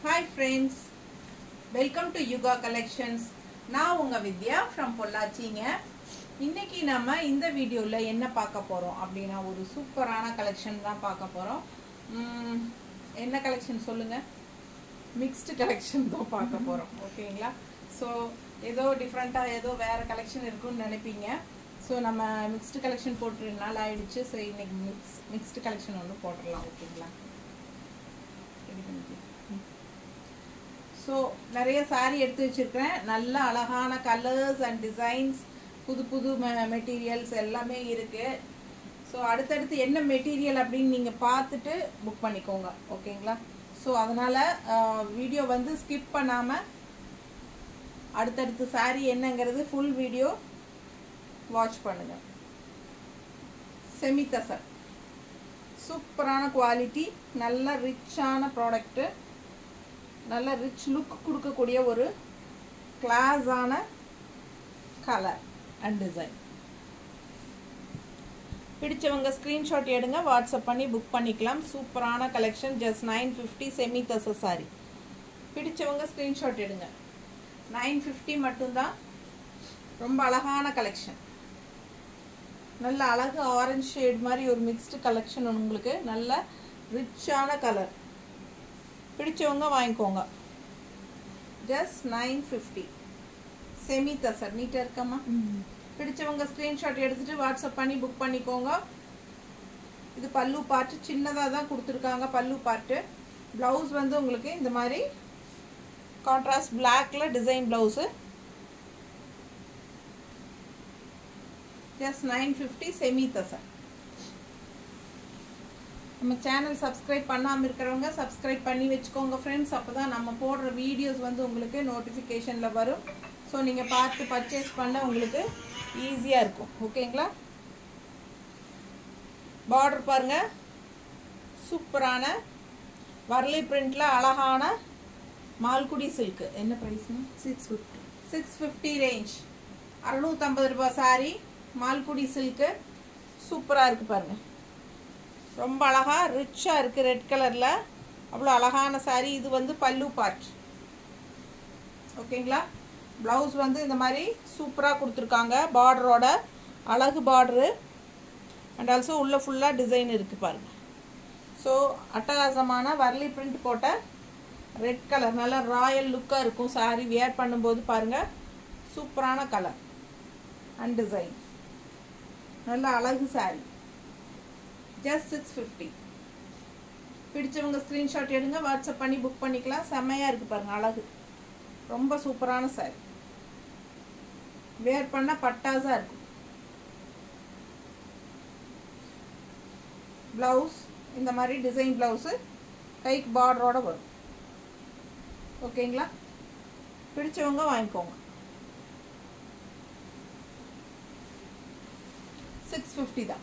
Hi friends welcome to Yuga collections நான் உங்கள் வித்யா from பொள்ளாச்சிங்க இன்னைக்கு நம்ம இந்த வீடியோவில் என்ன பார்க்க போகிறோம் அப்படின்னா ஒரு சூப்பரான கலெக்ஷன் தான் பார்க்க போகிறோம் என்ன கலெக்ஷன் சொல்லுங்கள் மிக்ஸ்டு கலெக்ஷன் தான் பார்க்க போகிறோம் ஓகேங்களா ஸோ ஏதோ டிஃப்ரெண்ட்டாக ஏதோ வேறு கலெக்ஷன் இருக்குன்னு நினைப்பீங்க ஸோ நம்ம மிக்ஸ்டு கலெக்ஷன் போட்டு ரெண்டு நாள் ஆயிடுச்சு ஸோ இன்னைக்கு மிக்ஸ் மிக்ஸ்டு கலெக்ஷன் ஒன்று போட்டுடலாம் ஓகேங்களா ஸோ நிறைய saree எடுத்து வச்சிருக்கிறேன் நல்ல அழகான கலர்ஸ் அண்ட் டிசைன்ஸ் புது புது மெட்டீரியல்ஸ் எல்லாமே இருக்கு ஸோ அடுத்தடுத்து என்ன மெட்டீரியல் அப்படின்னு நீங்கள் பார்த்துட்டு புக் பண்ணிக்கோங்க ஓகேங்களா ஸோ அதனால் வீடியோ வந்து ஸ்கிப் பண்ணாமல் அடுத்தடுத்து saree என்னங்கிறது ஃபுல் வீடியோ வாட்ச் பண்ணுங்கள் செமி தசர் சூப்பரான குவாலிட்டி நல்ல ரிச்சான ப்ராடக்ட்டு நல்ல ரிச் லுக் கொடுக்கக்கூடிய ஒரு கிளாஸான கலர் அண்ட் டிசைன் பிடிச்சவங்க ஸ்க்ரீன்ஷாட் எடுங்க வாட்ஸ்அப் பண்ணி புக் பண்ணிக்கலாம் சூப்பரான collection just nine fifty semi tussar sari பிடிச்சவங்க ஸ்க்ரீன்ஷாட் எடுங்க நைன் ஃபிஃப்டி மட்டும்தான் ரொம்ப அழகான கலெக்ஷன் நல்ல அழகு ஆரஞ்சு ஷேட் மாதிரி ஒரு மிக்ஸ்டு கலெக்ஷன் உங்களுக்கு நல்ல ரிச்சான கலர் பிடிச்சவங்க வாங்கிக்கோங்க just nine fifty semi tussar நீட்டாக இருக்கம்மா பிடிச்சவங்க ஸ்க்ரீன்ஷாட் எடுத்துட்டு வாட்ஸ்அப் பண்ணி புக் பண்ணிக்கோங்க இது பல்லு பார்ட்டு சின்னதாக தான் கொடுத்துருக்காங்க பல்லு பார்ட்டு ப்ளவுஸ் வந்து உங்களுக்கு இந்த மாதிரி கான்ட்ராஸ்ட் பிளாக்ல design blouse just nine fifty semi tussar நம்ம சேனல் சப்ஸ்கிரைப் பண்ணாமல் இருக்கிறவங்க சப்ஸ்கிரைப் பண்ணி வச்சுக்கோங்க ஃப்ரெண்ட்ஸ் அப்போ தான் நம்ம போடுற வீடியோஸ் வந்து உங்களுக்கு நோட்டிஃபிகேஷனில் வரும் ஸோ நீங்கள் பார்த்து பர்ச்சேஸ் பண்ண உங்களுக்கு ஈஸியாக இருக்கும் ஓகேங்களா பார்டர் பாருங்கள் சூப்பரான வரலி பிரிண்டில் அழகான மால்குடி சில்க்கு என்ன ப்ரைஸ்னு six fifty six fifty range அறுநூற்றம்பது ரூபாய் சாரி மால்குடி சில்க்கு சூப்பராக இருக்குது பாருங்கள் ரொம்ப அழகாக ரிச்சாக இருக்குது ரெட் கலரில் அவ்வளோ அழகான சாரி இது வந்து பல்லு பார்ட் ஓகேங்களா ப்ளவுஸ் வந்து இந்த மாதிரி சூப்பராக கொடுத்துருக்காங்க பார்டரோட அழகு பார்டரு அண்ட் ஆல்சோ உள்ளே ஃபுல்லாக டிசைன் இருக்குது பாருங்கள் ஸோ அட்டகாசமான வரலி பிரிண்ட் போட்ட ரெட் கலர் நல்ல ராயல் லுக்காக இருக்கும் சாரி வியர் பண்ணும்போது பாருங்கள் சூப்பரான கலர் அண்ட் டிசைன் நல்ல அழகு சாரி ஜஸ்ட் சிக்ஸ் ஃபிஃப்டி பிடிச்சவங்க ஸ்க்ரீன்ஷாட் எடுங்க வாட்ஸ்அப் பண்ணி புக் பண்ணிக்கலாம் செம்மையாக இருக்குது பாருங்கள் அழகு ரொம்ப சூப்பரான சாரி வேர் பண்ணால் பட்டாஸாக இருக்கும் ப்ளவுஸ் இந்த மாதிரி டிசைன் ப்ளவுஸு கைக்கு பார்டரோட வரும் ஓகேங்களா பிடிச்சவங்க வாங்கிக்கோங்க சிக்ஸ் ஃபிஃப்டி தான்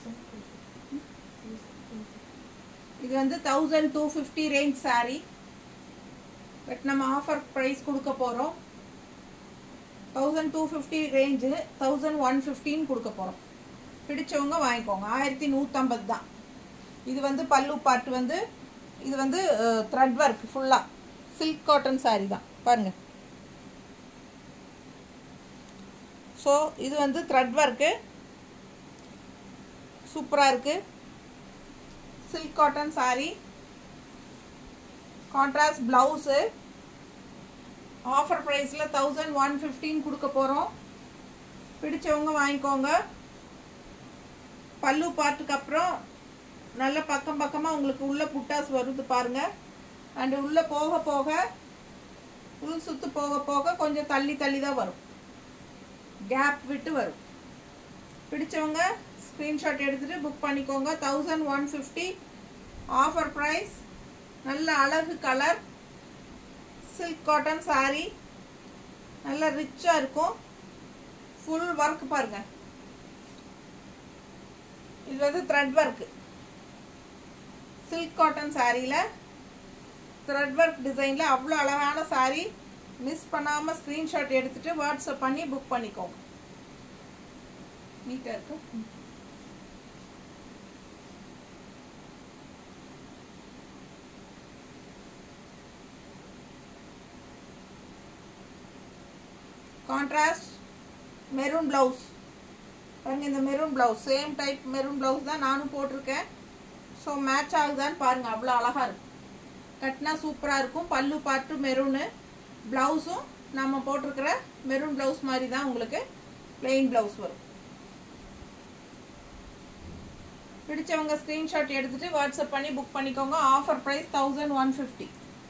இது வந்து thousand two fifty range sari but நம்ம ஆஃபர் ப்ரைஸ் கொடுக்க போகிறோம் thousand two fifty range thousand one ஃபிஃப்டின்னு கொடுக்க போகிறோம் பிடிச்சவங்க வாங்கிக்கோங்க ஆயிரத்தி நூற்றம்பது தான் இது வந்து பல்லு பாட்டு வந்து இது வந்து த்ரெட் ஒர்க் ஃபுல்லாக சில்க் காட்டன் சாரீ தான் பாருங்கள் ஸோ இது வந்து த்ரெட் ஒர்க்கு சூப்பராக இருக்குது silk cotton sari contrast blouse offer ப்ரைஸில் தௌசண்ட் ஒன் ஃபிஃப்டின் கொடுக்க போகிறோம் பிடிச்சவங்க வாங்கிக்கோங்க பல்லு பார்ட்டுக்கு அப்புறம் நல்ல பக்கம் பக்கமாக உங்களுக்கு உள்ள புட்டாஸ் வருது பாருங்கள் அண்டு உள்ளே போக போக உள் சுற்று போக போக கொஞ்சம் தள்ளி தள்ளி தான் வரும் கேப் விட்டு வரும் பிடிச்சவங்க ஸ்க்ரீன்ஷாட் எடுத்துகிட்டு புக் பண்ணிக்கோங்க thousand one fifty offer price நல்ல அழகு கலர் சில்க் காட்டன் சாரீ நல்ல ரிச்சாக இருக்கும் ஃபுல் ஒர்க் பாருங்க இது வந்து த்ரெட் ஒர்க்கு சில்க் காட்டன் சாரியில் த்ரெட் ஒர்க் டிசைனில் அவ்வளோ அழகான சாரீ மிஸ் பண்ணாமல் ஸ்க்ரீன்ஷாட் எடுத்துகிட்டு வாட்ஸ்அப் பண்ணி புக் பண்ணிக்கோங்க நீட்டாக இருக்கு கான்ட்ராஸ்ட் மெரூன் ப்ளவுஸ் பாருங்க இந்த maroon blouse same type maroon blouse தான் நானும் போட்டிருக்கேன் ஸோ மேட்ச் ஆகுதான்னு பாருங்க அவ்வளோ அழகா இருக்கும் கட்டினா சூப்பராக இருக்கும் பல்லு பார்ட்டு மெரூனு ப்ளவுஸும் நம்ம போட்டிருக்கிற மெரூன் ப்ளவுஸ் மாதிரி தான் உங்களுக்கு பிளெயின் ப்ளவுஸ் வரும் பிடிச்சவங்க ஸ்க்ரீன்ஷாட் எடுத்துட்டு வாட்ஸ்அப் பண்ணி புக் பண்ணிக்கோங்க offer price thousand one fifty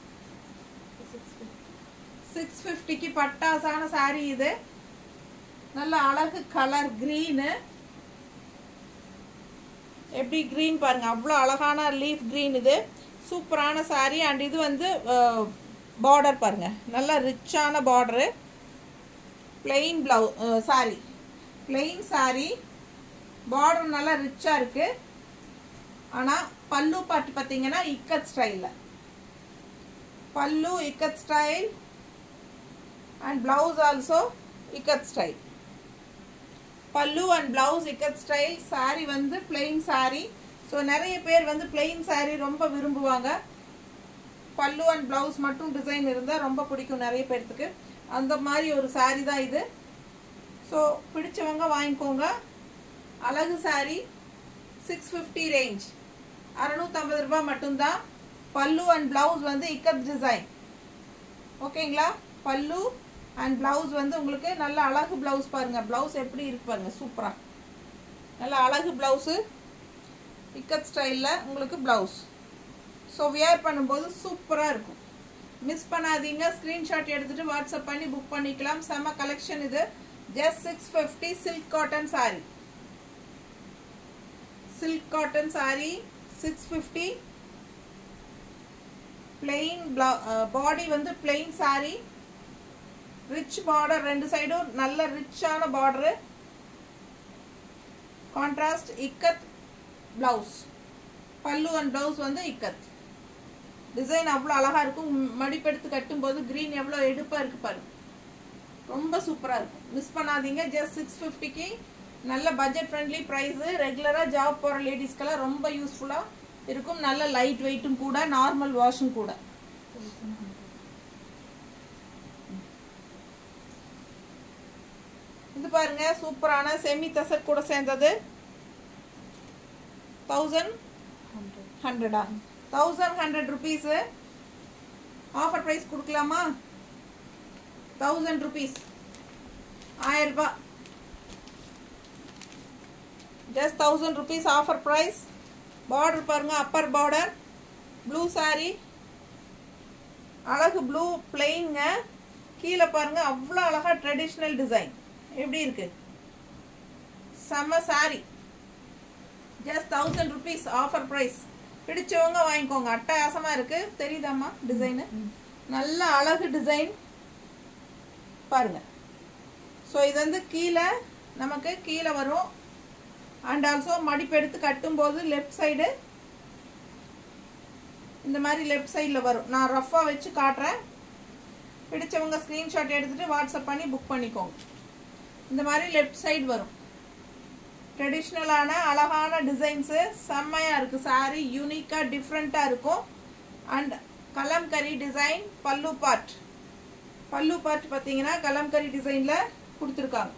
six ஃபிஃப்டிக்கு பட்டாசான saree இது நல்ல அழகு கலர் க்ரீனு எப்படி க்ரீன் பாருங்க அவ்வளோ அழகான லீஃப் க்ரீன் இது சூப்பரான saree அண்ட் இது வந்து பார்டர் பாருங்க நல்ல ரிச்சான பார்டரு பிளெயின் ப்ளவு சாரி பிளெயின் saree பார்டர் நல்லா ரிச்சாக இருக்கு ஆனால் பல்லு பாட்டு பார்த்தீங்கன்னா இக்கத் ஸ்டைலில் pallu ikat style and blouse also ikat style pallu and blouse ikat style saree வந்து பிளெயின் saree ஸோ நிறைய பேர் வந்து பிளெயின் saree ரொம்ப விரும்புவாங்க பல்லு அண்ட் பிளவுஸ் மட்டும் டிசைன் இருந்தால் ரொம்ப பிடிக்கும் நிறைய பேர்த்துக்கு அந்த மாதிரி ஒரு saree தான் இது ஸோ பிடிச்சவங்க வாங்கிக்கோங்க அழகு saree சிக்ஸ் ஃபிஃப்டி ரேஞ்ச் அறநூற்றம்பது ரூபாய் மட்டும்தான் பல்லு அண்ட் பிளவுஸ் வந்து இக்கத் டிசைன் ஓகேங்களா பல்லு அண்ட் பிளவுஸ் வந்து உங்களுக்கு நல்ல அழகு பிளவுஸ் பாருங்க பிளவுஸ் எப்படி இருக்கு பாருங்க சூப்பரா நல்ல அழகு பிளவுஸு இக்கத் ஸ்டைலில் உங்களுக்கு பிளவுஸ் ஸோ வியர் பண்ணும்போது சூப்பராக இருக்கும் மிஸ் பண்ணாதீங்க ஸ்க்ரீன்ஷாட் எடுத்துட்டு வாட்ஸ்அப் பண்ணி புக் பண்ணிக்கலாம் செம கலெக்ஷன் இது just six fifty silk cotton saree silk cotton saree six fifty plain body வந்து பிளெயின் saree ரிச் பார்டர் ரெண்டு சைடும் நல்ல ரிச்சான border contrast ikat blouse pallu and blouse வந்து இக்கத் டிசைன் அவ்வளோ அழகா இருக்கும் ம், மடிப்பெடுத்து கட்டும்போது க்ரீன் எவ்வளோ எடுப்பாக இருக்கு பாருங்க ரொம்ப சூப்பராக இருக்கும் மிஸ் பண்ணாதீங்க ஜஸ்ட் சிக்ஸ் ஃபிஃப்டிக்கு நல்ல பட்ஜெட் ஃப்ரெண்ட்லி ப்ரைஸு ரெகுலராக ஜாப் போகிற லேடிஸ்க்கெல்லாம் ரொம்ப யூஸ்ஃபுல்லாக இருக்கும் நல்ல லைட் வெயிட்டும் கூட நார்மல் வாஷும் கூட இது பாருங்க சூப்பரான செமி தசட் கூட சேர்ந்தது தௌசண்ட் ஹண்ட்ரடா thousand hundred rupees offer price கொடுக்கலாமா தௌசண்ட் ருபீஸ் ஆயிரம் ரூபாய் just thousand rupees offer price border பாருங்க அப்பர் பார்டர் ப்ளூ saree அழகு ப்ளூ பிளெயின்ங்க கீழே பாருங்க அவ்வளோ அழகா ட்ரெடிஷ்னல் டிசைன் எப்படி இருக்கு செம்ம saree just thousand rupees offer price பிடிச்சவங்க வாங்கிக்கோங்க அட்டகாசமா இருக்கு தெரியுதாம்மா டிசைனு நல்ல அழகு டிசைன் பாருங்க ஸோ இது வந்து கீழே நமக்கு கீழே வரும் அண்ட் ஆல்சோ மடிப்பு எடுத்து கட்டும்போது லெஃப்ட் சைடு இந்த மாதிரி லெஃப்ட் சைடில் வரும் நான் ரஃப்பாக வச்சு காட்டுறேன் பிடிச்சவங்க ஸ்க்ரீன்ஷாட் எடுத்துட்டு வாட்ஸ்அப் பண்ணி புக் பண்ணிக்கோங்க இந்த மாதிரி லெஃப்ட் சைடு வரும் ட்ரெடிஷ்னலான அழகான டிசைன்ஸு செம்மையாக இருக்குது saree யூனிக்காக டிஃப்ரெண்ட்டாக இருக்கும் and kalamkari design pallu part pallu part பார்த்தீங்கன்னா கலம்கரி டிசைனில் கொடுத்துருக்காங்க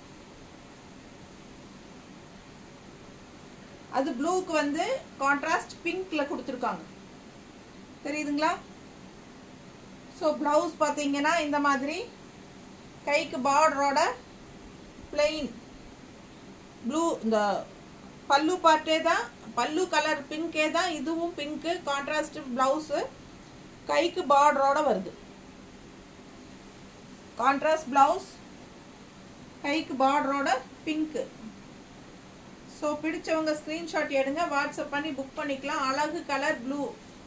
அது ப்ளூக்கு வந்து கான்ட்ராஸ்ட் பிங்க்ல கொடுத்துருக்காங்க தெரியுதுங்களா ஸோ ப்ளவுஸ் பார்த்தீங்கன்னா இந்த மாதிரி கைக்கு பார்டரோட பிளெயின் ப்ளூ இந்த பல்லு பார்ட்டே தான் பல்லு கலர் பிங்கே தான் இதுவும் பிங்க்கு கான்ட்ராஸ்ட் ப்ளவுஸு கைக்கு பார்டரோட வருது கான்ட்ராஸ்ட் ப்ளவுஸ் கைக்கு பார்டரோட பிங்க்கு ஸோ பிடிச்சவங்க ஸ்க்ரீன்ஷாட் எடுங்க வாட்ஸ்அப் பண்ணி புக் பண்ணிக்கலாம் அழகு கலர் ப்ளூ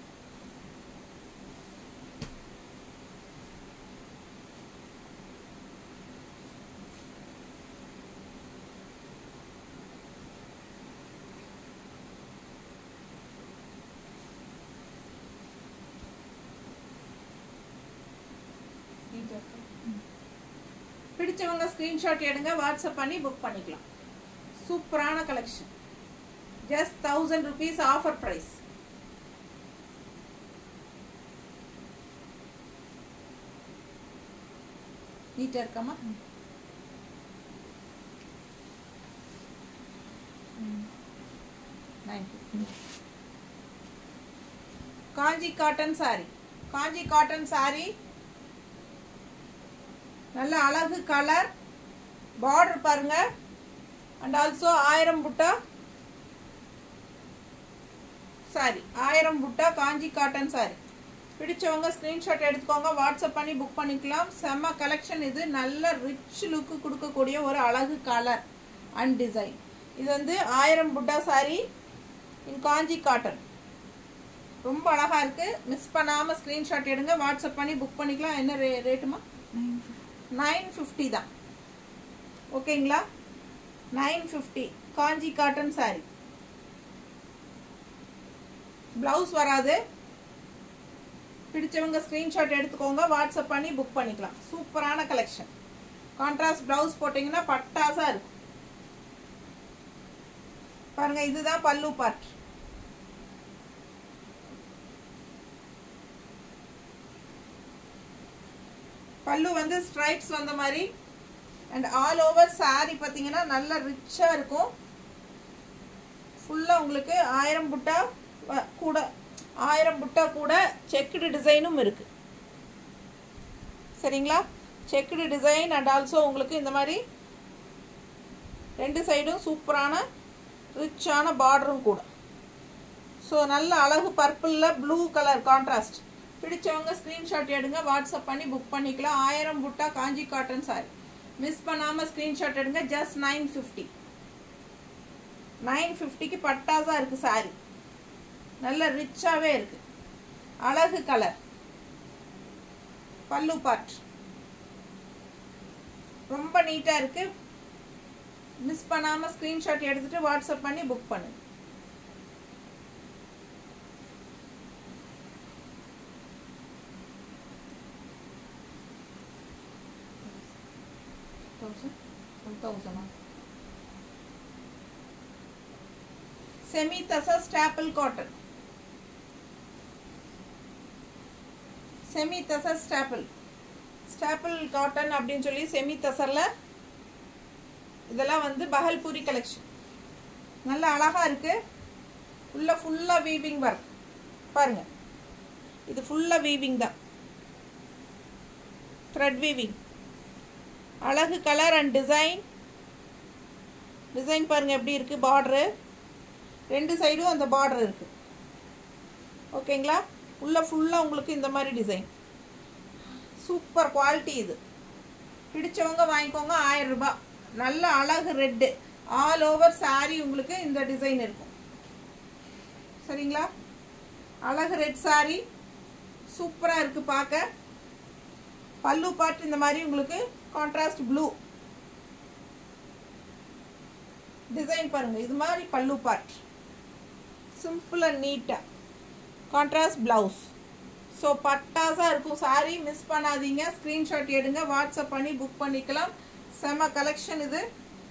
பிடிச்சவங்க ஸ்க்ரீன்ஷாட் எடுங்க வாட்ஸ்அப் பண்ணி புக் பண்ணிக்கலாம் சூப்பரான collection just thousand rupees offer price நீட்டாக இருக்காமா காஞ்சி காட்டன் சாரி காஞ்சி காட்டன் சாரி நல்ல அழகு கலர் பார்டர் பாருங்க அண்ட் ஆல்சோ ஆயிரம் புட்டா சாரி ஆயிரம் புட்டா காஞ்சி காட்டன் சாரி பிடிச்சவங்க ஸ்க்ரீன்ஷாட் எடுத்துக்கோங்க வாட்ஸ்அப் பண்ணி புக் பண்ணிக்கலாம் செம்ம கலெக்ஷன் இது நல்ல ரிச் லுக்கு கொடுக்கக்கூடிய ஒரு அழகு கலர் அண்ட் டிசைன் இது வந்து ஆயிரம் புட்டா சாரி இன் காஞ்சி காட்டன் ரொம்ப அழகா இருக்கு மிஸ் பண்ணாம ஸ்க்ரீன்ஷாட் எடுங்க வாட்ஸ்அப் பண்ணி புக் பண்ணிக்கலாம் என்ன ரே ரேட்டுமா நைன் ஃபிஃப்டி தான் ஓகேங்களா nine fifty Kanchi cotton sari blouse வராது பிடிச்சவங்க ஸ்க்ரீன்ஷாட் எடுத்துக்கோங்க வாட்ஸ்அப் பண்ணி புக் பண்ணிக்கலாம் சூப்பரான கலெக்ஷன் கான்ட்ராஸ்ட் பிளவுஸ் போட்டிங்கன்னா பட்டாசா இருக்கும் பாருங்க இதுதான் பல்லு பார்ட் பல்லு வந்து ஸ்ட்ரைப்ஸ் வந்த மாதிரி அண்ட் ஆல் ஓவர் சாரி பார்த்தீங்கன்னா நல்ல ரிச்சாக இருக்கும் ஃபுல்லாக உங்களுக்கு ஆயிரம் புட்டா வ- கூட ஆயிரம் புட்டா கூட செக்குடு டிசைனும் இருக்கு சரிங்களா செக்குடு டிசைன் அண்ட் ஆல்சோ உங்களுக்கு இந்த மாதிரி ரெண்டு சைடும் சூப்பரான ரிச்சான பார்டரும் கூட ஸோ நல்ல அழகு பர்பிளில் ப்ளூ கலர் கான்ட்ராஸ்ட் பிடிச்சவங்க ஸ்க்ரீன்ஷாட் எடுங்க வாட்ஸ்அப் பண்ணி புக் பண்ணிக்கலாம் ஆயிரம் புட்டா காஞ்சி காட்டன் சாரி மிஸ் பண்ணாமல் ஸ்க்ரீன்ஷாட் எடுங்க ஜஸ்ட் நைன் ஃபிஃப்டி நைன் ஃபிஃப்டிக்கு பட்டாசா இருக்கு சாரி நல்ல ரிச்சாகவே இருக்கு அழகு கலர் பல்லு பார்ட் ரொம்ப நீட்டாக இருக்கு மிஸ் பண்ணாமல் ஸ்க்ரீன்ஷாட் எடுத்துட்டு வாட்ஸ்அப் பண்ணி புக் பண்ணுங்க semi tussar staple cotton semi tussar staple staple cotton அப்படின்னு சொல்லி செமி தசரில் இதெல்லாம் வந்து பஹல்பூரி கலெக்ஷன் நல்ல அழகா இருக்கு உள்ள ஃபுல்லாக வீவிங் ஒர்க் பாருங்க இது ஃபுல்லாக வீவிங் தான் த்ரெட் வீவிங் அழகு கலர் அண்ட் டிசைன் டிசைன் பாருங்க எப்படி இருக்கு பார்டரு ரெண்டு சைடும் அந்த பார்டர் இருக்கு ஓகேங்களா உள்ள ஃபுல்லாக உங்களுக்கு இந்த மாதிரி டிசைன் சூப்பர் குவாலிட்டி இது பிடிச்சவங்க வாங்கிக்கோங்க ஆயிரம் ரூபாய் நல்ல அழகு ரெட்டு ஆல் ஓவர் saree உங்களுக்கு இந்த டிசைன் இருக்கும் சரிங்களா அழகு ரெட் saree சூப்பராக இருக்குது பார்க்க பல்லு பாட்டு இந்த மாதிரி உங்களுக்கு கான்ட்ராஸ்ட் ப்ளூ டிசைன் பாருங்க இது மாதிரி பல்லு பார்ட் சிம்பிள் அண்ட் நீட்டாக கான்ட்ராஸ்ட் பிளவுஸ் ஸோ பட்டாஸாக இருக்கும் சாரி மிஸ் பண்ணாதீங்க ஸ்க்ரீன்ஷாட் எடுங்க வாட்ஸ்அப் பண்ணி புக் பண்ணிக்கலாம் செம கலெக்ஷன் இது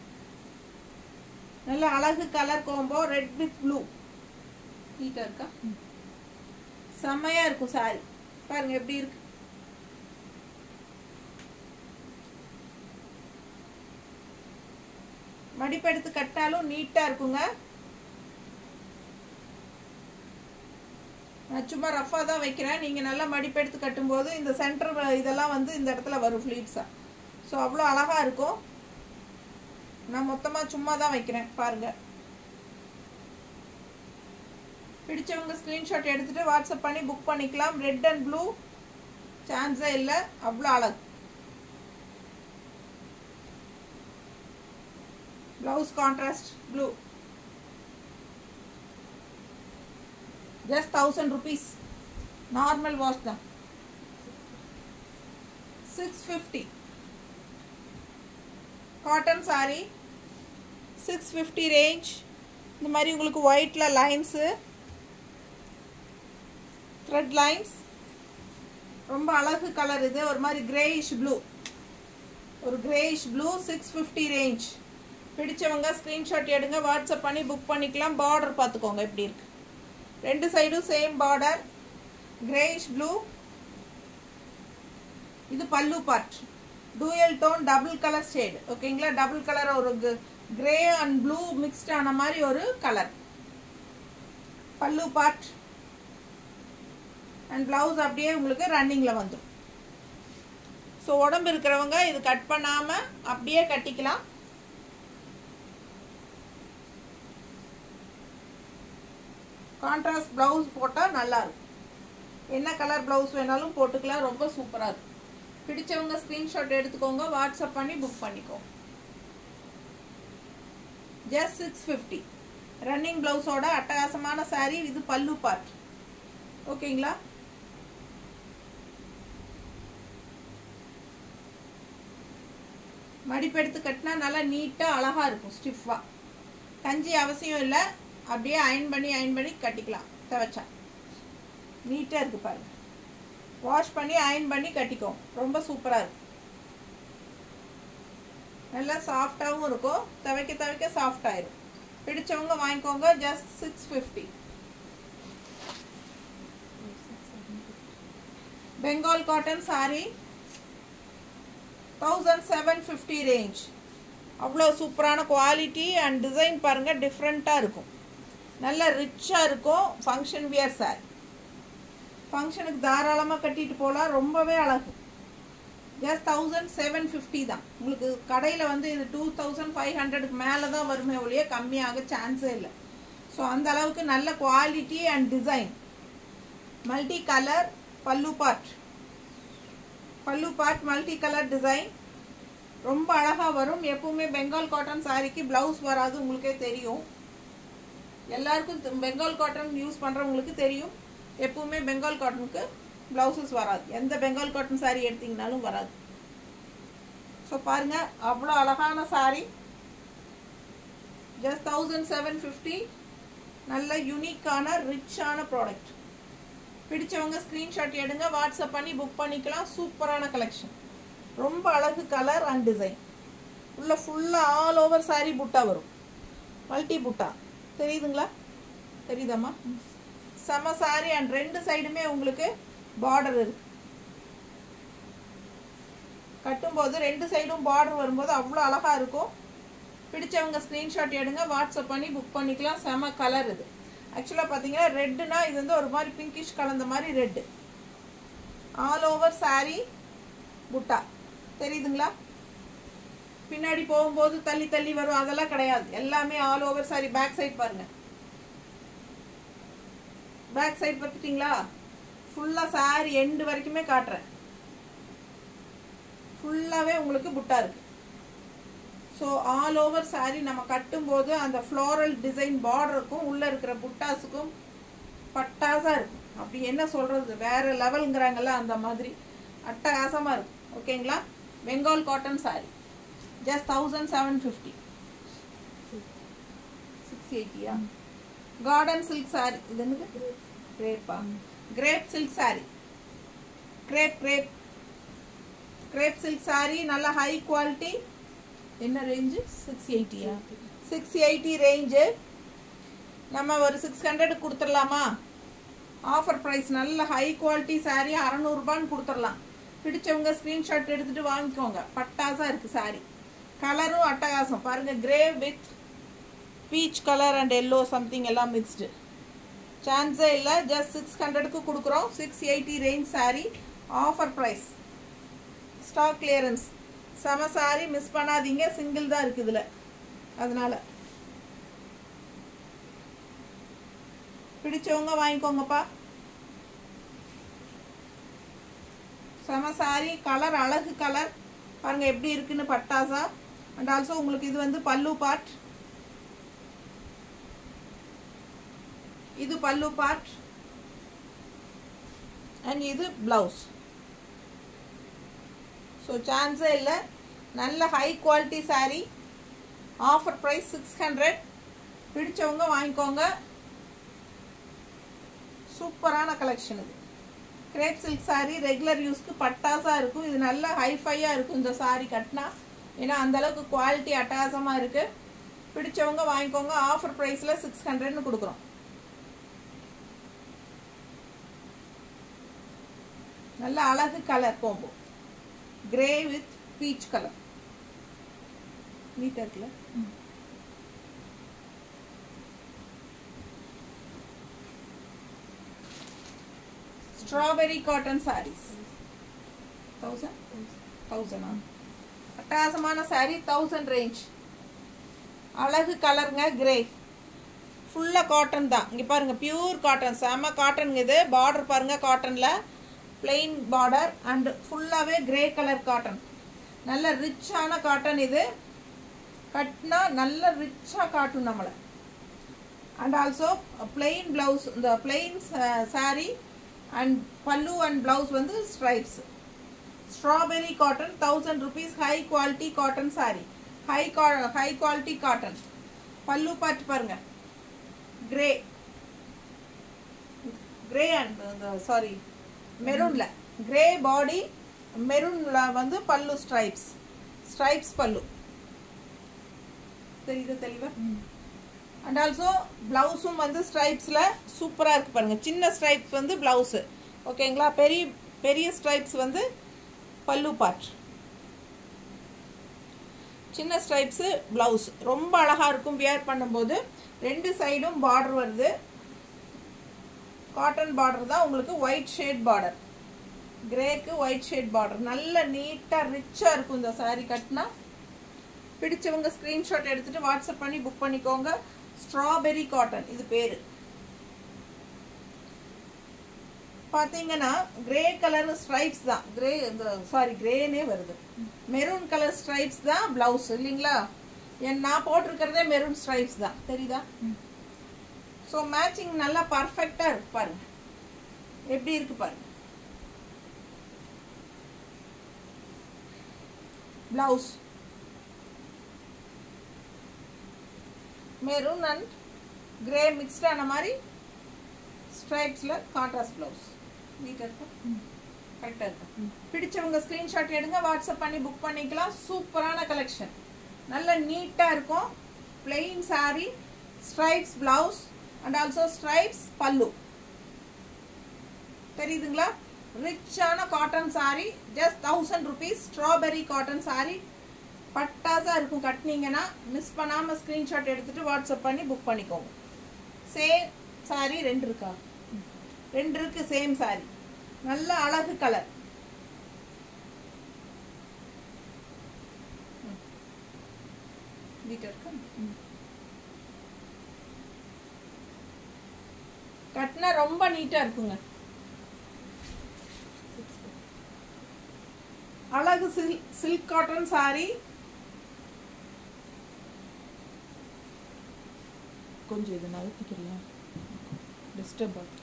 நல்ல அழகு colour combo red with blue நீட்டாக இருக்கா செம்மையாக இருக்கும் சாரி பாருங்க எப்படி இருக்கு மடிப்பெடுத்து கட்டாலும் நீட்டாக இருக்குங்க நான் சும்மா ரஃபாக தான் வைக்கிறேன் நீங்கள் நல்லா மடிப்பெடுத்து கட்டும்போது இந்த சென்டர் இதெல்லாம் வந்து இந்த இடத்துல வரும் ஃப்ளீட்ஸாக ஸோ அவ்வளோ அழகாக இருக்கும் நான் மொத்தமாக சும்மா தான் வைக்கிறேன் பாருங்கள் பிடிச்சவங்க ஸ்க்ரீன்ஷாட் எடுத்துகிட்டு வாட்ஸ்அப் பண்ணி புக் பண்ணிக்கலாம் ரெட் அண்ட் ப்ளூ சான்ஸே இல்லை அவ்வளோ அழகு blouse contrast blue just thousand rupees normal wash தான் six fifty cotton sari six fifty range இந்த மாதிரி உங்களுக்கு ஒயிட்டில் லைன்ஸு த்ரெட் லைன்ஸ் ரொம்ப அழகு கலர் இது ஒரு மாதிரி கிரேயிஷ் ப்ளூ ஒரு greyish blue six fifty range பிடிச்சவங்க ஸ்க்ரீன்ஷாட் எடுங்க வாட்ஸ்அப் பண்ணி புக் பண்ணிக்கலாம் பார்டர் பார்த்துக்கோங்க எப்படி இருக்கு ரெண்டு சைடும் சேம் பார்டர் கிரேயிஷ் ப்ளூ இது pallu part dual tone double colour shade ஓகேங்களா டபுள் கலர் ஒரு கிரே அண்ட் ப்ளூ மிக்ஸ்ட் ஆன மாதிரி ஒரு colour pallu part and blouse அப்படியே உங்களுக்கு ரன்னிங்கில் வந்துடும் ஸோ உடம்பு இருக்கிறவங்க இது கட் பண்ணாமல் அப்படியே கட்டிக்கலாம் கான்ட்ராஸ்ட் ப்ளவுஸ் போட்டால் நல்லா இருக்கும் என்ன கலர் ப்ளவுஸ் வேணாலும் போட்டுக்கலாம் ரொம்ப சூப்பராக இருக்கும் பிடிச்சவங்க ஸ்க்ரீன்ஷாட் எடுத்துக்கோங்க வாட்ஸ்அப் பண்ணி புக் பண்ணிக்கோங்க ஜஸ்ட் சிக்ஸ் ஃபிஃப்டி ரன்னிங் ப்ளவுஸோட அட்டகாசமான saree இது பல்லு பார்ட் ஓகேங்களா மடிப்பெடுத்து கட்டினா நல்லா நீட்டாக அழகாக இருக்கும் ஸ்டிஃபாக கஞ்சி அவசியம் இல்லை அப்படியே அயன் பண்ணி அயன் பண்ணி கட்டிக்கலாம் துவைச்சா நீட்டாக இருக்குது பாருங்க வாஷ் பண்ணி அயன் பண்ணி கட்டிக்கோ ரொம்ப சூப்பராக இருக்கும் நல்லா சாஃப்டாகவும் இருக்கும் துவைக்க துவைக்க சாஃப்ட் ஆயிரும் பிடிச்சவங்க வாங்கிக்கோங்க just six fifty Bengal cotton saree thousand seven fifty range அவ்வளோ சூப்பரான குவாலிட்டி அண்ட் டிசைன் பாருங்கள் டிஃப்ரெண்ட்டாக இருக்கும் நல்ல ரிச்சாக இருக்கும் ஃபங்க்ஷன் வியர் சார் ஃபங்க்ஷனுக்கு தாராளமாக கட்டிட்டு போகலாம் ரொம்பவே அழகு ஜஸ்ட் தௌசண்ட் செவன் ஃபிஃப்டி தான் உங்களுக்கு கடையில் வந்து இது டூ தௌசண்ட் ஃபைவ் ஹண்ட்ரடுக்கு மேலே தான் வருமே ஒழிய கம்மியாக சான்ஸே இல்லை ஸோ அந்த அளவுக்கு நல்ல quality and design multi colour pallu part pallu part multi colour design ரொம்ப அழகாக வரும் எப்பவுமே பெங்கால் காட்டன் சாரிக்கு ப்ளவுஸ் வராது உங்களுக்கே தெரியும் எல்லாருக்கும் தெ- பெங்கால் காட்டன் யூஸ் பண்ணுறவங்களுக்கு தெரியும் எப்பவுமே பெங்கால் காட்டனுக்கு ப்ளவுசஸ் வராது எந்த பெங்கால் காட்டன் saree எடுத்தீங்கனாலும் வராது ஸோ பாருங்க அவ்வளோ அழகான saree just thousand seven fifty நல்ல யூனிக்கான ரிச்சான ப்ராடக்ட் பிடிச்சவங்க ஸ்க்ரீன்ஷாட் எடுங்க வாட்ஸ்அப் பண்ணி புக் பண்ணிக்கலாம் சூப்பரான கலெக்ஷன் ரொம்ப அழகு கலர் அண்ட் டிசைன் உள்ள ஃபுல்லாக ஆல் ஓவர் saree புட்டா வரும் மல்டி புட்டா தெரியுதுங்களா தெரியுதாம்மா செம saree அண்ட் ரெண்டு சைடுமே உங்களுக்கு பார்டர் இருக்கு கட்டும்போது ரெண்டு சைடும் பார்டர் வரும்போது அவ்வளோ அழகாக இருக்கும் பிடிச்சவங்க ஸ்க்ரீன்ஷாட் எடுங்க வாட்ஸ்அப் பண்ணி புக் பண்ணிக்கலாம் செம கலர் இது ஆக்சுவலாக பார்த்தீங்கன்னா ரெட்டுனா இது வந்து ஒரு மாதிரி பிங்கிஷ் கலந்த மாதிரி ரெட்டு ஆல் ஓவர் saree புட்டா தெரியுதுங்களா பின்னாடி போகும்போது தள்ளி தள்ளி வரும் அதெல்லாம் கிடையாது எல்லாமே all over saree back side பாருங்க பேக் சைடு பார்த்துட்டிங்களா ஃபுல்லாக saree எண்டு வரைக்குமே காட்டுறேன் ஃபுல்லாகவே உங்களுக்கு புட்டா இருக்கு ஸோ ஆல் ஓவர் saree நம்ம கட்டும்போது அந்த ஃப்ளோரல் டிசைன் பார்டருக்கும் உள்ளே இருக்கிற புட்டாஸுக்கும் பட்டாசாக இருக்கும் அப்படி என்ன சொல்கிறது வேற லெவலுங்கிறாங்கல்ல அந்த மாதிரி அட்டகாசமாக இருக்கும் ஓகேங்களா Bengal cotton saree just thousand seven fifty six எயிட்டியா கார்டன் சில்க் saree இது என்னது கிரேப்பா crepe silk saree crepe crepe crepe silk saree நல்ல ஹை குவாலிட்டி என்ன ரேஞ்சு சிக்ஸ் எயிட்டியா சிக்ஸ் எயிட்டி ரேஞ்சு நம்ம ஒரு சிக்ஸ் ஹண்ட்ரட் கொடுத்துடலாமா ஆஃபர் ப்ரைஸ் நல்ல ஹை குவாலிட்டி saree அறநூறுபான்னு கொடுத்துடலாம் பிடிச்சவங்க ஸ்க்ரீன்ஷாட் எடுத்துட்டு வாங்கிக்கோங்க பட்டாசா இருக்கு saree கலரும் அட்டகாசம் பாருங்க grey with peach colour and yellow something எல்லாம் மிக்ஸ்டு சான்ஸே இல்லை ஜஸ்ட் சிக்ஸ் ஹண்ட்ரடுக்கு கொடுக்குறோம் six eighty range saree offer price stock clearance செம saree மிஸ் பண்ணாதீங்க சிங்கிள் தான் இருக்குது இதில் அதனால பிடிச்சவங்க வாங்கிக்கோங்கப்பா செம saree கலர் அழகு கலர் பாருங்க எப்படி இருக்குன்னு பட்டாசா அண்ட் ஆல்சோ உங்களுக்கு இது வந்து பல்லு பார்ட் இது பல்லு பார்ட் அண்ட் இது பிளவுஸ் ஸோ சான்ஸே இல்லை நல்ல high quality saree offer price six hundred பிடிச்சவங்க வாங்கிக்கோங்க சூப்பரான கலெக்ஷன் இது கிரேப் சில்க் saree ரெகுலர் யூஸ்க்கு பட்டாசா இருக்கும் இது நல்ல ஹைஃபையாக இருக்கும் இந்த saree கட்டினா ஏன்னா அந்த அளவுக்கு குவாலிட்டி அட்டகாசமாக இருக்கு பிடிச்சவங்க வாங்கிக்கோங்க ஆஃபர் ப்ரைஸில் சிக்ஸ் ஹண்ட்ரட்னு கொடுக்குறோம் நல்ல அழகு colour combo grey with peach colour நீட்டாக இருக்குல்ல ஸ்ட்ராபெரி காட்டன் சாரீஸ் தௌசண்ட் தௌசண்டா அட்டகாசமான saree தௌசண்ட் ரேஞ்ச் அழகு கலருங்க கிரே ஃபுல்லாக காட்டன் தான் இங்கே பாருங்கள் பியூர் காட்டன் செம காட்டன் இது பார்டர் பாருங்கள் காட்டனில் பிளெயின் பார்டர் அண்ட் ஃபுல்லாகவே கிரே கலர் காட்டன் நல்ல ரிச்சான காட்டன் இது கட்டினா நல்ல ரிச்சாக காட்டும் நம்மளை அண்ட் ஆல்சோ பிளெயின் ப்ளவுஸ் இந்த plain saree and pallu and blouse வந்து stripes strawberry cotton thousand rupees high quality cotton saree high கா ஹை குவாலிட்டி காட்டன் பல்லு பார்த்து பாருங்க கிரே கிரே அண்ட் சாரி மெரூன்ல கிரே பாடி மெரூன்ல வந்து பல்லு ஸ்ட்ரைப்ஸ் ஸ்ட்ரைப்ஸ் பல்லு தெரியுது தெளிவா அண்ட் ஆல்சோ ப்ளவுஸும் வந்து ஸ்ட்ரைப்ஸில் சூப்பராக இருக்கு பாருங்க சின்ன ஸ்ட்ரைப்ஸ் வந்து ப்ளவுஸு ஓகேங்களா பெரிய பெரிய ஸ்ட்ரைப்ஸ் வந்து பல்லு பார்ட் சின்ன ஸ்ட்ரைப்ஸு ப்ளவுஸ் ரொம்ப அழகாக இருக்கும் வியர் பண்ணும்போது ரெண்டு சைடும் பார்டர் வருது காட்டன் பார்டர் தான் உங்களுக்கு ஒயிட் ஷேட் பார்டர் கிரேக்கு ஒயிட் ஷேட் பார்டர் நல்ல நீட்டாக ரிச்சாக இருக்கும் இந்த saree கட்டினா பிடிச்சவங்க ஸ்க்ரீன்ஷாட் எடுத்துட்டு வாட்ஸ்அப் பண்ணி புக் பண்ணிக்கோங்க ஸ்ட்ராபெரி காட்டன் இது பேர் பார்த்தீங்கன்னா கிரே கலர் ஸ்ட்ரைப்ஸ் தான் கிரே இந்த சாரி கிரேனே வருது மெரூன் கலர் ஸ்ட்ரைப்ஸ் தான் பிளவுஸ் இல்லைங்களா என் நான் போட்டிருக்கிறதே மெரூன் ஸ்ட்ரைப்ஸ் தான் தெரியுதா ஸோ மேட்சிங் நல்லா பர்ஃபெக்டாக இருக்கு பாருங்க எப்படி இருக்கு பாருங்க blouse maroon and grey mixed ஆன மாதிரி ஸ்ட்ரைப்ஸில் கான்ட்ராஸ்ட் ப்ளவுஸ் நீட்டாக இருக்கும் கரெக்டாக இருக்கும் பிடிச்சவங்க ஸ்க்ரீன்ஷாட் எடுங்க வாட்ஸ்அப் பண்ணி புக் பண்ணிக்கலாம் சூப்பரான கலெக்ஷன் நல்ல நீட்டாக இருக்கும் plain saree stripes blouse and also stripes pallu தெரியுதுங்களா ரிச்சான cotton saree just thousand rupees strawberry cotton saree பட்டாசா இருக்கும் கட்டினீங்கன்னா மிஸ் பண்ணாமல் ஸ்க்ரீன்ஷாட் எடுத்துட்டு வாட்ஸ்அப் பண்ணி புக் பண்ணிக்கோங்க சேம் saree ரெண்டு இருக்கா ரெண்டு இருக்கு சேம் saree நல்ல அழகு கலர் கட்டினா ரொம்ப நீட்டா இருக்குங்க அழகு சில் சில்க் காட்டன் saree கொஞ்சம் இதை நகர்த்திக்கிறியா டிஸ்டர்ப் ஆகும்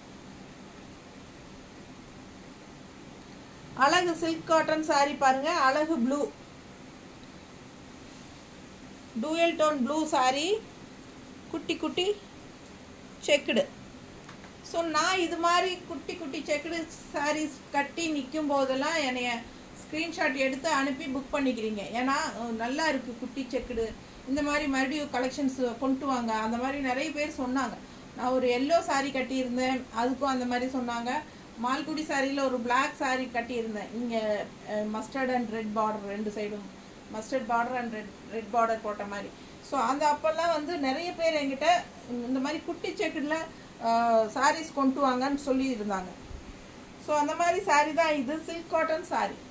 அழகு சில்க் காட்டன் saree பாருங்க அழகு blue dual tone blue saree குட்டி குட்டி செக்குடு ஸோ நான் இது மாதிரி குட்டி குட்டி செக்குடு sarees கட்டி நிற்கும் போதெல்லாம் என்னைய ஸ்க்ரீன்ஷாட் எடுத்து அனுப்பி புக் பண்ணிக்கிறீங்க ஏன்னா அஹ், நல்லா இருக்கு குட்டி செக்குடு இந்த மாதிரி மறுபடியும் கலெக்ஷன்ஸ் கொண்டு வாங்க அந்த மாதிரி நிறைய பேர் சொன்னாங்க நான் ஒரு எல்லோ saree கட்டியிருந்தேன் அதுக்கும் அந்த மாதிரி சொன்னாங்க மால்குடி சாரியில் ஒரு Black saree கட்டியிருந்தேன் இங்கே மஸ்டர்ட் அண்ட் ரெட் பார்டர் ரெண்டு சைடும் mustard border and red red border போட்ட மாதிரி ஸோ அந்த அப்போல்லாம் வந்து நிறைய பேர் என்கிட்ட இந்த மாதிரி குட்டி செக்குடில் சாரீஸ் கொண்டு வாங்கன்னு சொல்லி இருந்தாங்க ஸோ அந்த மாதிரி saree தான் இது சில்க் காட்டன் saree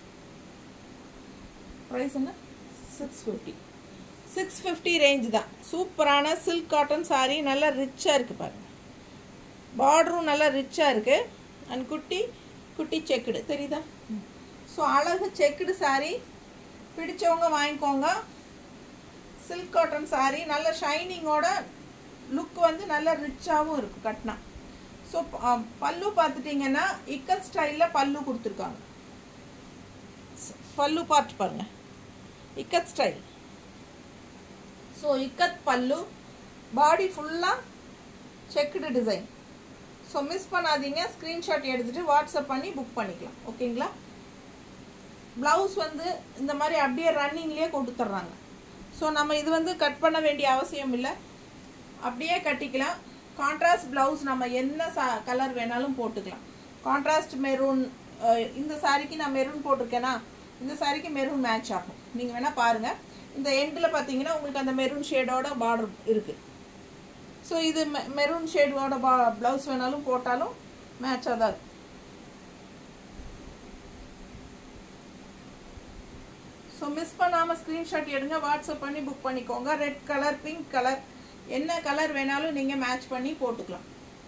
ப்ரைஸ் என்ன six fifty six fifty range தான் சூப்பரான சில்க் காட்டன் saree நல்லா ரிச்சாக இருக்குது பாருங்க பார்டரும் நல்லா ரிச்சாக இருக்குது அண்ட் குட்டி குட்டி செக்குடு தெரியுதா ஸோ அழகு செக்குடு saree பிடிச்சவங்க வாங்கிக்கோங்க சில்க் காட்டன் saree நல்ல ஷைனிங்கோட லுக் வந்து நல்ல ரிச்சாகவும் இருக்குது கட்டினா ஸோ பல்லு பார்த்துட்டிங்கன்னா இக்கத் ஸ்டைலில் பல்லு கொடுத்துருக்காங்க பல்லு பார்ட் பாருங்க ikat style so ikat pallu body ஃபுல்லாக செக்குடு டிசைன் ஸோ மிஸ் பண்ணாதீங்க ஸ்க்ரீன்ஷாட் எடுத்துகிட்டு வாட்ஸ்அப் பண்ணி புக் பண்ணிக்கலாம் ஓகேங்களா ப்ளவுஸ் வந்து இந்த மாதிரி அப்படியே ரன்னிங்லேயே கொடுத்துட்றாங்க ஸோ நம்ம இது வந்து கட் பண்ண வேண்டிய அவசியம் இல்லை அப்படியே கட்டிக்கலாம் கான்ட்ராஸ்ட் ப்ளவுஸ் நம்ம என்ன சா கலர் வேணாலும் போட்டுக்கலாம் கான்ட்ராஸ்ட் மெரூன் இந்த சாரிக்கு நான் மெரூன் போட்டிருக்கேனா இந்த சாரிக்கு மெரூன் மேட்ச் ஆகும் நீங்கள் வேணால் பாருங்கள் இந்த எண்டில் பார்த்தீங்கன்னா உங்களுக்கு அந்த மெரூன் ஷேடோட பார்டர் இருக்குது ஸோ இது மெரூன் ஷேடோட பா ப்ளவுஸ் வேணாலும் போட்டாலும் மேட்சாக தான் இருக்கும் ஸோ மிஸ் பண்ணாமல் ஸ்க்ரீன்ஷாட் எடுங்க வாட்ஸ்அப் பண்ணி புக் பண்ணிக்கோங்க ரெட் கலர் பிங்க் கலர் என்ன கலர் வேணாலும் நீங்கள் மேட்ச் பண்ணி போட்டுக்கலாம்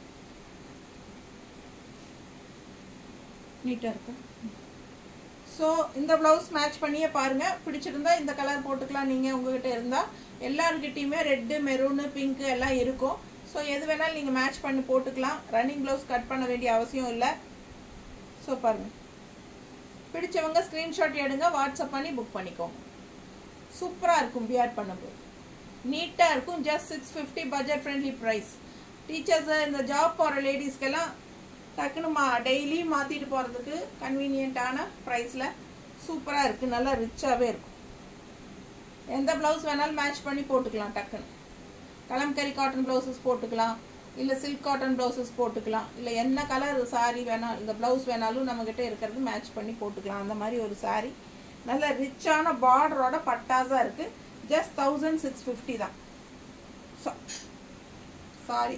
நீட்டாக இருக்கு ஸோ இந்த ப்ளவுஸ் மேட்ச் பண்ணியே பாருங்கள் பிடிச்சிருந்தா இந்த கலர் போட்டுக்கலாம் நீங்கள் உங்ககிட்ட இருந்தால் எல்லாருக்கிட்டேயுமே ரெட்டு மெரூனு பிங்க்கு எல்லாம் இருக்கும் ஸோ எது வேணாலும் நீங்கள் மேட்ச் பண்ணி போட்டுக்கலாம் ரன்னிங் ப்ளவுஸ் கட் பண்ண வேண்டிய அவசியம் இல்லை ஸோ பாருங்கள் பிடிச்சவங்க ஸ்க்ரீன்ஷாட் எடுங்க வாட்ஸ்அப் பண்ணி புக் பண்ணிக்கோங்க சூப்பராக இருக்கும் பிஆர் பண்ணும்போது நீட்டாக இருக்கும் just six fifty budget friendly price teachers இந்த ஜாப் போகிற லேடிஸ்க்கெல்லாம் டக்குன்னு மா டெய்லி மாற்றிட்டு போகிறதுக்கு கன்வீனியண்ட்டான ப்ரைஸில் சூப்பராக இருக்குது நல்லா ரிச்சாகவே இருக்கும் எந்த ப்ளவுஸ் வேணாலும் மேட்ச் பண்ணி போட்டுக்கலாம் டக்குன்னு கலம்கரி காட்டன் ப்ளவுசஸ் போட்டுக்கலாம் இல்லை சில்க் காட்டன் ப்ளவுசஸ் போட்டுக்கலாம் இல்லை என்ன கலர் சாரீ வேணாலும் இந்த ப்ளவுஸ் வேணாலும் நம்மக்கிட்ட இருக்கிறது மேட்ச் பண்ணி போட்டுக்கலாம் அந்த மாதிரி ஒரு சாரீ நல்ல ரிச்சான பார்டரோட பட்டாஸாக இருக்குது ஜஸ்ட் தௌசண்ட் சிக்ஸ் ஃபிஃப்டி தான் சாரி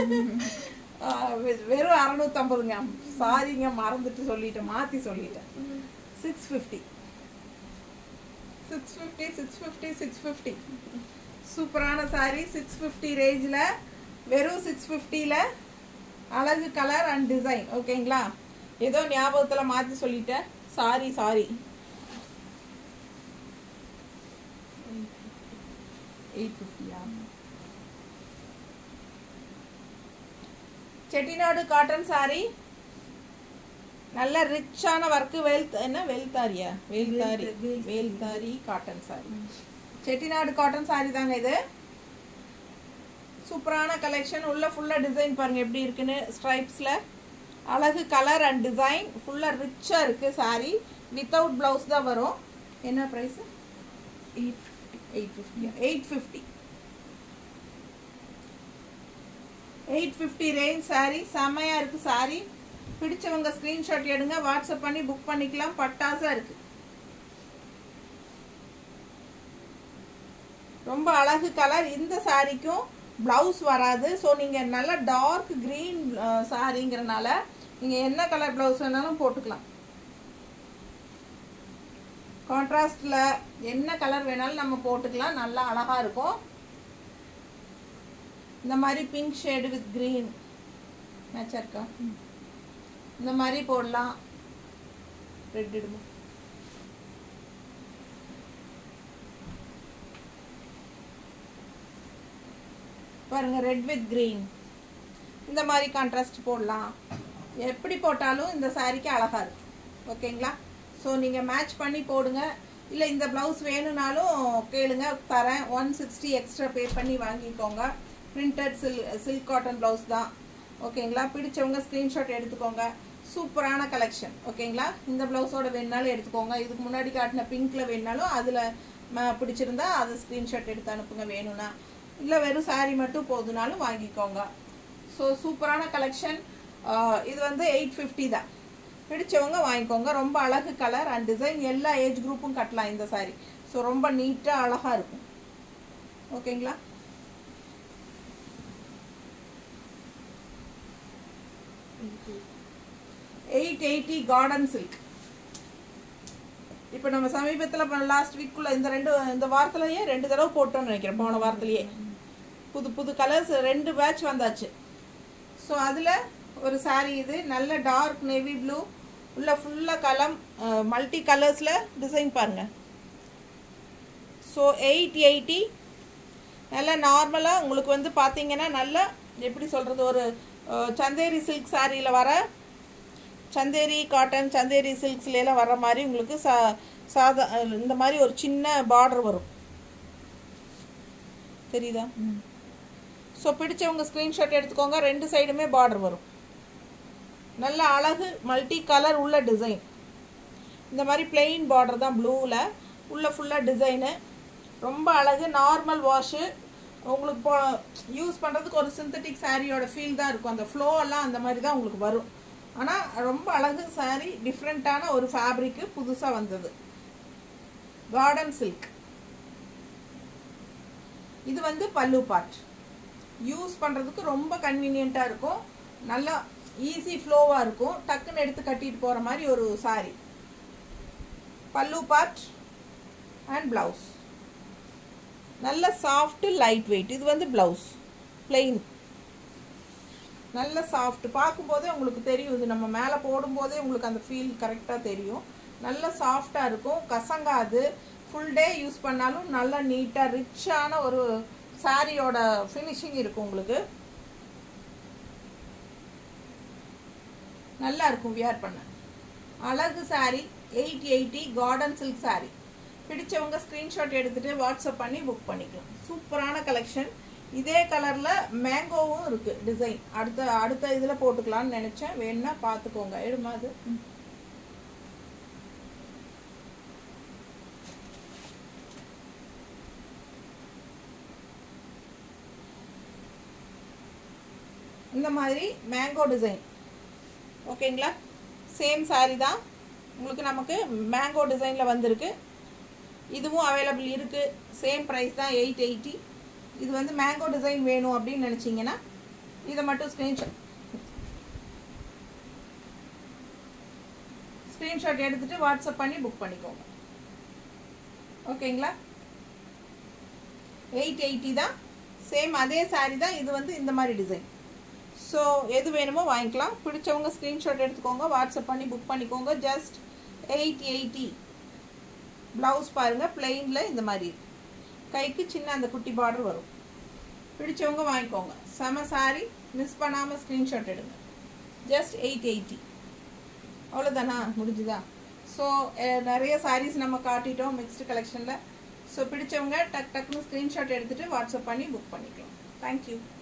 வெறும் அறநூற்றம்பதுங்க சாரிங்க மறந்துட்டு சொல்லிட்டேன் மாற்றி சொல்லிட்டேன் six fifty six fifty six fifty six fifty சூப்பரான சாரீ சிக்ஸ் ஃபிஃப்டி ரேஞ்சில் வெறும் சிக்ஸ் ஃபிஃப்டியில் அழகு கலர் அண்ட் டிசைன் ஓகேங்களா ஏதோ ஞாபகத்தில் மாற்றி சொல்லிட்டேன் சாரி சாரி எயிட் ஃபிஃப்டியா செட்டிநாடு காட்டன் சாரி நல்ல ரிச்சான ஒர்க்கு வெல் என்ன வெல்தாரியா வேல்தாரி வேல்தாரி காட்டன் சாரி செட்டிநாடு காட்டன் சாரி தாங்க இது சூப்பரான கலெக்ஷன் உள்ள ஃபுல்லாக டிசைன் பாருங்க எப்படி இருக்குன்னு ஸ்ட்ரைப்ஸில் அழகு கலர் அண்ட் டிசைன் ஃபுல்லாக ரிச்சாக இருக்குது சாரி வித்தவுட் ப்ளவுஸ் தான் வரும் என்ன ப்ரைஸு எயிட் ஃபிஃப்டி எயிட் ஃபிஃப்டியா eight fifty eight fifty range sari செம்மையாக இருக்குது சாரி பிடிச்சவங்க ஸ்க்ரீன்ஷாட் எடுங்க வாட்ஸ்அப் பண்ணி புக் பண்ணிக்கலாம் பட்டாசாக இருக்குது ரொம்ப அழகு கலர் இந்த சாரிக்கும் ப்ளவுஸ் வராது ஸோ நீங்கள் நல்ல டார்க் க்ரீன் சாரிங்கிறனால நீங்கள் என்ன கலர் ப்ளவுஸ் வேணாலும் போட்டுக்கலாம் கான்ட்ராஸ்டில் என்ன கலர் வேணாலும் நம்ம போட்டுக்கலாம் நல்லா அழகாக இருக்கும் இந்த மாதிரி பிங்க் ஷேடு வித் க்ரீன் மேட்சாக இருக்கா இந்த மாதிரி போடலாம் ரெட் இடுமா பாருங்க ரெட் வித் க்ரீன் இந்த மாதிரி கான்ட்ராஸ்ட் போடலாம் எப்படி போட்டாலும் இந்த சாரீக்கு அழகாக இருக்கும் ஓகேங்களா ஸோ நீங்கள் மேட்ச் பண்ணி போடுங்க இல்லை இந்த ப்ளவுஸ் வேணும்னாலும் கேளுங்க தரேன் ஒன் சிக்ஸ்டி எக்ஸ்ட்ரா பே பண்ணி வாங்கிக்கோங்க பிரிண்டட் சில் சில்க் காட்டன் ப்ளவுஸ் தான் ஓகேங்களா பிடிச்சவங்க ஸ்க்ரீன்ஷாட் எடுத்துக்கோங்க சூப்பரான கலெக்ஷன் ஓகேங்களா இந்த ப்ளவுஸோட வேணுனாலும் எடுத்துக்கோங்க இதுக்கு முன்னாடி காட்டின பிங்க்கில் வேணுனாலும் அதில் பிடிச்சிருந்தா அதை ஸ்க்ரீன்ஷாட் எடுத்து அனுப்புங்க வேணும்னா இல்லை வெறும் சாரீ மட்டும் போதுனாலும் வாங்கிக்கோங்க ஸோ சூப்பரான கலெக்ஷன் இது வந்து எயிட் ஃபிஃப்டி தான் பிடிச்சவங்க வாங்கிக்கோங்க ரொம்ப அழகு கலர் அண்ட் டிசைன் எல்லா ஏஜ் குரூப்பும் கட்டலாம் இந்த சாரீ ஸோ ரொம்ப நீட்டாக அழகாக இருக்கும் ஓகேங்களா எயிட் எயிட்டி கார்டன் சில்க் இப்போ நம்ம சமீபத்தில் லாஸ்ட் வீக்குள்ள இந்த ரெண்டு இந்த வாரத்துலயே ரெண்டு தடவை போட்டோம்னு நினைக்கிறேன் போன வாரத்துலயே புது புது கலர்ஸ் ரெண்டு பேட்ச் வந்தாச்சு ஸோ அதில் ஒரு சாரீ இது நல்ல டார்க் நேவி ப்ளூ உள்ள ஃபுல்லாக கலம் மல்டி கலர்ஸில் டிசைன் பாருங்க ஸோ எயிட் எயிட்டி நல்லா நார்மலாக உங்களுக்கு வந்து பார்த்தீங்கன்னா நல்லா எப்படி சொல்கிறது ஒரு சந்தேரி சில்க் சாரியில் வர சந்தேரி காட்டன் சந்தேரி சில்க்ஸ்லாம் வர மாதிரி உங்களுக்கு சா சாதா இந்த மாதிரி ஒரு சின்ன பார்டர் வரும் தெரியுதா ஸோ பிடிச்சவங்க ஸ்க்ரீன்ஷாட் எடுத்துக்கோங்க ரெண்டு சைடுமே பார்டர் வரும் நல்ல அழகு மல்டி கலர் உள்ள டிசைன் இந்த மாதிரி பிளெயின் பார்டர் தான் ப்ளூவில் உள்ள ஃபுல்லாக டிசைனு ரொம்ப அழகு நார்மல் வாஷு உங்களுக்கு போ யூஸ் பண்ணுறதுக்கு ஒரு சிந்தட்டிக் சாரியோட ஃபீல் தான் இருக்கும் அந்த ஃப்ளோ எல்லாம் அந்த மாதிரி தான் உங்களுக்கு வரும் ஆனால் ரொம்ப அழகு சாரி டிஃப்ரெண்ட்டான ஒரு ஃபேப்ரிக்கு புதுசாக வந்தது கார்டன் சில்க் இது வந்து பல்லு பார்ட் யூஸ் பண்ணுறதுக்கு ரொம்ப கன்வீனியண்ட்டாக இருக்கும் நல்லா ஈஸி ஃப்ளோவாக இருக்கும் டக்குன்னு எடுத்து கட்டிட்டு போகிற மாதிரி ஒரு sari pallu part and blouse நல்ல சாஃப்ட் லைட் வெயிட் இது வந்து ப்ளவுஸ் plain நல்ல சாஃப்ட் பார்க்கும்போதே உங்களுக்கு தெரியும் இது நம்ம மேலே போடும்போதே உங்களுக்கு அந்த ஃபீல் கரெக்டாக தெரியும் நல்ல சாஃப்டாக இருக்கும் கசங்காது ஃபுல் டே யூஸ் பண்ணாலும் நல்ல நீட்டாக ரிச்சான ஒரு சாரியோட ஃபினிஷிங் இருக்கும் உங்களுக்கு நல்லா இருக்கும் வியர் பண்ண அழகு saree eight eighty garden silk saree பிடிச்சவங்க ஸ்க்ரீன்ஷாட் எடுத்துட்டு வாட்ஸ்அப் பண்ணி புக் பண்ணிக்கலாம் சூப்பரான கலெக்ஷன் இதே கலரில் மேங்கோவும் இருக்குது டிசைன் அடுத்த அடுத்த இதில் போட்டுக்கலாம்னு நினச்சேன் வேணும்னா பார்த்துக்கோங்க எடுமா அது ம். இந்த மாதிரி மேங்கோ டிசைன் ஓகேங்களா சேம் saree தான் உங்களுக்கு நமக்கு மேங்கோ டிசைனில் வந்திருக்கு இதுவும் அவைலபிள் இருக்குது சேம் ப்ரைஸ் தான் எயிட் எயிட்டி இது வந்து மேங்கோ டிசைன் வேணும் அப்படின்னு நினச்சிங்கன்னா இதை மட்டும் ஸ்க்ரீன்ஷாட் ஸ்க்ரீன்ஷாட் எடுத்துகிட்டு வாட்ஸ்அப் பண்ணி புக் பண்ணிக்கோங்க ஓகேங்களா எயிட் எயிட்டி தான் சேம் அதே saree தான் இது வந்து இந்த மாதிரி டிசைன் ஸோ எது வேணுமோ வாங்கிக்கலாம் பிடிச்சவங்க ஸ்க்ரீன்ஷாட் எடுத்துக்கோங்க வாட்ஸ்அப் பண்ணி புக் பண்ணிக்கோங்க ஜஸ்ட் எயிட் எயிட்டி ப்ளவுஸ் பாருங்கள் பிளெயினில் இந்த மாதிரி இருக்கு. கைக்கு சின்ன அந்த குட்டி பார்டர் வரும் பிடிச்சவங்க வாங்கிக்கோங்க செம சாரி மிஸ் பண்ணாமல் ஸ்க்ரீன்ஷாட் எடுங்க ஜஸ்ட் எயிட் எயிட்டி அவ்வளோதானா முடிஞ்சுதா ஸோ நிறைய சாரீஸ் நம்ம காட்டிட்டோம் மிக்ஸ்டு கலெக்ஷனில் ஸோ பிடிச்சவங்க டக் டக்குன்னு ஸ்க்ரீன்ஷாட் எடுத்துகிட்டு வாட்ஸ்அப் பண்ணி புக் பண்ணிக்கலாம் தேங்க்யூ